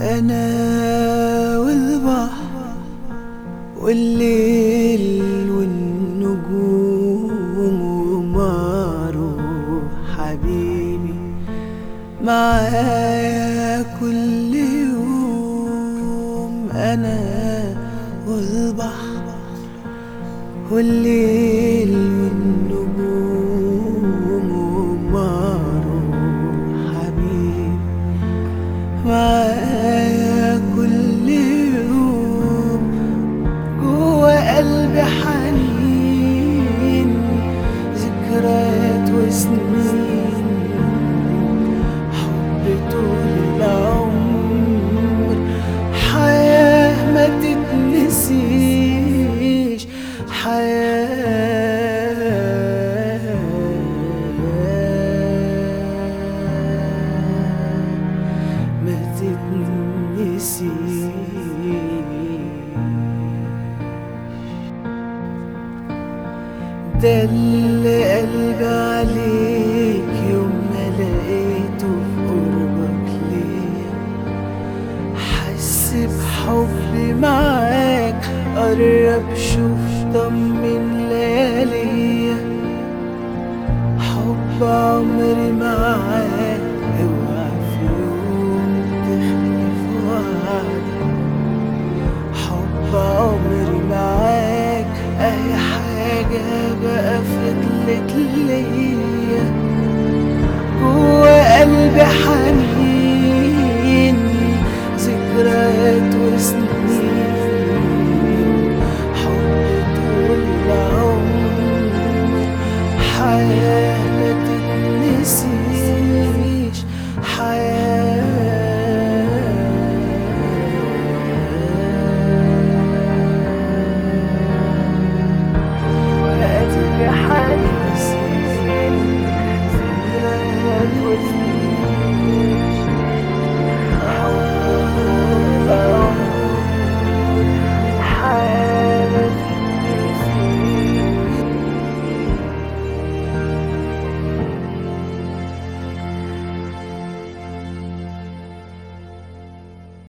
أنا والبحر والليل والنجوم ومعروف حبيبي معايا كل يوم أنا والبحر والليل والنجوم ومعروف حبيبي معايا كل يوم جوا قلبي حنين ذكريات وسنين حب طول العمر حياة ما تتنسيش حياة ما تتنسيش ده اللي قلبي عليك يوم ما لقيته في قربك ليا حس بحبي معاك قرب شوف طمن لياليا حب عمري معاك اوعى في يوم تخلف وعدك حب عمري معاك اي حاجة بقى فضلت ليا جوا قلبي حنين ذكريات وسنين حب طول العمر حياة ما تتنسي